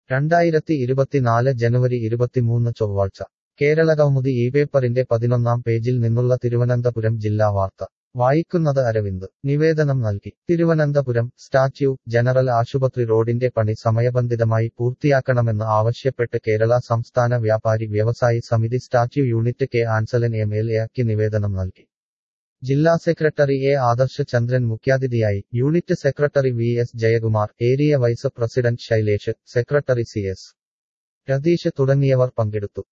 രണ്ടായിരത്തി ഇരുപത്തിനാല് ജനുവരി ഇരുപത്തിമൂന്ന് ചൊവ്വാഴ്ച കേരളകൗമുദി ഈ പേപ്പറിന്റെ പതിനൊന്നാം പേജിൽ നിന്നുള്ള തിരുവനന്തപുരം ജില്ലാ വാർത്ത വായിക്കുന്നത് അരവിന്ദ് നിവേദനം നൽകി തിരുവനന്തപുരം സ്റ്റാച്യു ജനറൽ ആശുപത്രി റോഡിന്റെ പണി സമയബന്ധിതമായി പൂർത്തിയാക്കണമെന്ന് ആവശ്യപ്പെട്ട് കേരള സംസ്ഥാന വ്യാപാരി വ്യവസായി സമിതി statue unit K Anselan M L എക്ക് നിവേദനം നൽകി ജില്ലാ സെക്രട്ടറി എ ആദർശ് ചന്ദ്രൻ മുഖ്യാതിഥിയായി unit secretary V S Jayakumar area vice president Shailesh secretary C S Ratheesh തുടങ്ങിയവർ പങ്കെടുത്തു